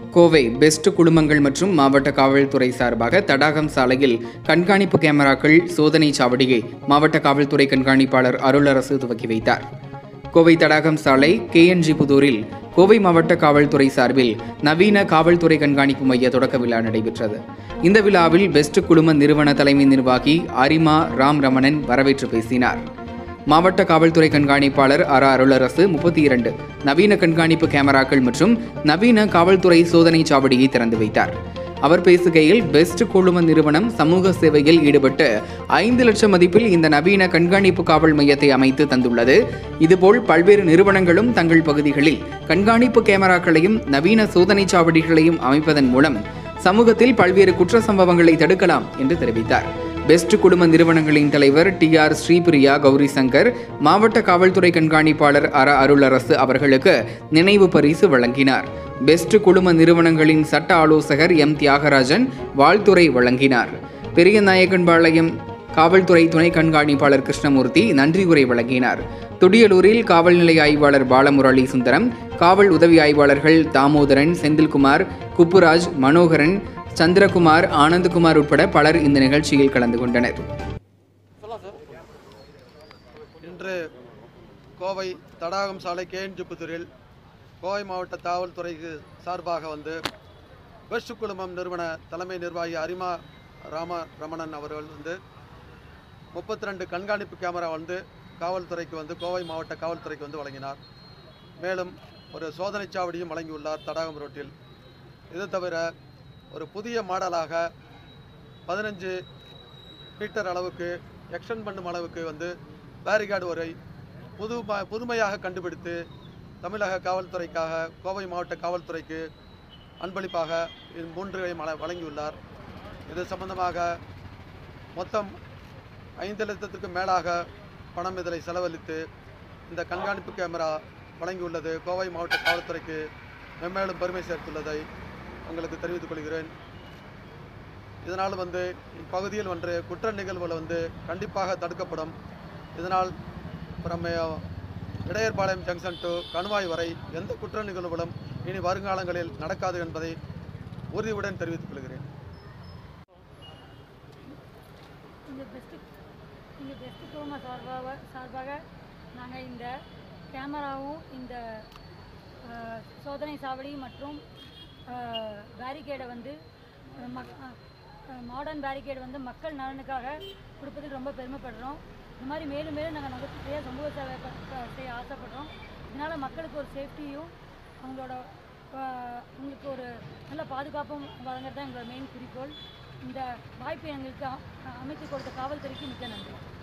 Kovai best குழுமங்கள் மற்றும் மாவட்ட காவல்துறை சார்பாக தடாகம் சாலையில் கண்காணிப்பு கேமராக்கள் சோதனை சாவடியை மாவட்ட காவல்துறை கண்காணிப்பாளர் அருளரசு துவக்கி வைத்தார் கோவை தடாகம் சாலை கேஎன்ஜி புதூரில் கோவை மாவட்ட காவல்துறை சார்பில் நவீன காவல்துறை கண்காணிப்பு மைய தொடக்க விழா நடைபெற்றது இந்த விழாவில் பெஸ்ட் குழும நிறுவன தலைமை நிர்வாகி அரிமா ராம் ரமணன் வரவேற்று பேசினார் மாவட்ட காவல்துறை கண்காணிப்பாளர் அர அருளரசு முப்பத்தி இரண்டு நவீன கண்காணிப்பு கேமராக்கள் மற்றும் நவீன காவல்துறை சோதனை சாவடியை திறந்து வைத்தார் அவர் பேசுகையில் பெஸ்ட் குழும நிறுவனம் சமூக சேவையில் ஈடுபட்டு ஐந்து லட்சம் மதிப்பில் இந்த நவீன கண்காணிப்பு காவல் மையத்தை அமைத்து தந்துள்ளது இதுபோல் பல்வேறு நிறுவனங்களும் தங்கள் பகுதிகளில் கண்காணிப்பு கேமராக்களையும் நவீன சோதனை சாவடிகளையும் அமைப்பதன் மூலம் சமூகத்தில் பல்வேறு குற்ற சம்பவங்களை தடுக்கலாம் என்று தெரிவித்தார் பெஸ்ட் குழும நிறுவனங்களின் தலைவர் டி ஆர் ஸ்ரீபிரியா கௌரி சங்கர் மாவட்ட காவல்துறை கண்காணிப்பாளர் அர அருளரசு அவர்களுக்கு நினைவு பரிசு வழங்கினார் பெஸ்ட் குழும நிறுவனங்களின் சட்ட ஆலோசகர் எம் தியாகராஜன் வாழ்த்துரை வழங்கினார் பெரியநாயக்கன்பாளையம் காவல்துறை துணை கண்காணிப்பாளர் கிருஷ்ணமூர்த்தி நன்றி உரை வழங்கினார் துடியலூரில் காவல் நிலைய ஆய்வாளர் பாலமுரளி சுந்தரம் காவல் உதவி ஆய்வாளர்கள் தாமோதரன் செந்தில்குமார் குப்புராஜ் மனோகரன் சந்திரகுமார் ஆனந்தகுமார் உட்பட பலர் இந்த நிகழ்ச்சியில் கலந்து கொண்டனர் இன்று கோவை தடாகம் சாலை கேஎன்ஜி புதூரில் கோவை மாவட்ட காவல்துறைக்கு சார்பாக வந்து பெஸ்ட் குழுமம் நிறுவன தலைமை நிர்வாகி அரிமா ராம ரமணன் அவர்கள் வந்து முப்பத்தி ரெண்டு கண்காணிப்பு கேமரா வந்து காவல்துறைக்கு வந்து கோவை மாவட்ட காவல்துறைக்கு வந்து வழங்கினார் மேலும் ஒரு சோதனைச் சாவடியும் வழங்கியுள்ளார் தடாகம் ரோட்டில் இது தவிர ஒரு புதிய மாடலாக பதினஞ்சு மீட்டர் அளவுக்கு எக்ஸ்டெண்ட் பண்ணும் அளவுக்கு வந்து பேரிகார்டு உரை புது புதுமையாக கண்டுபிடித்து தமிழக காவல்துறைக்காக கோவை மாவட்ட காவல்துறைக்கு அன்பளிப்பாக இது மூன்றை மல வழங்கியுள்ளார் இது சம்பந்தமாக மொத்தம் ஐந்து லட்சத்திற்கு மேலாக பணம் இதில் செலவழித்து இந்த கண்காணிப்பு கேமரா வழங்கியுள்ளது கோவை மாவட்ட காவல்துறைக்கு மென்மேலும் பெருமை சேர்த்துள்ளதை உங்களுக்கு தெரிவித்துக் கொள்கிறேன் இதனால் வந்து இப்பகுதியில் வந்து குற்ற நிகழ்வுகள் வந்து கண்டிப்பாக தடுக்கப்படும் இதனால் from uh, Idayarpalayam junction to Kanuvai வரை எந்த குற்ற நிகழ்வுகளும் இனி வருங்காலங்களில் நடக்காது என்பதை உறுதியுடன் தெரிவித்துக் கொள்கிறேன் இங்கே பெஸ்ட்டு இங்கே பெஸ்ட்டு குழும சார்பாக சார்பாக நாங்கள் இந்த கேமராவும் இந்த அஹ், சோதனை சாவடி மற்றும் பேரிகேடை வந்து அஹ், மக் மாடர்ன் பேரிகேடு வந்து மக்கள் நலனுக்காக கொடுப்பதில் ரொம்ப பெருமைப்படுறோம் இந்த மாதிரி மேலும் மேலும் நாங்கள் நகைச்சுவையாக சமூக சேவை ப- ப- செய்ய ஆசைப்படுறோம் இதனால் மக்களுக்கு ஒரு சேஃப்டியும் அவங்களோட அஹ், அவங்களுக்கு ஒரு நல்ல பாதுகாப்பும் வழங்குறது தான் எங்களோட மெயின் குறிக்கோள் இந்த வாய்ப்பை எங்களுக்கு அ- அமைத்து கொடுத்த காவல்துறைக்கு மிக்க நன்றி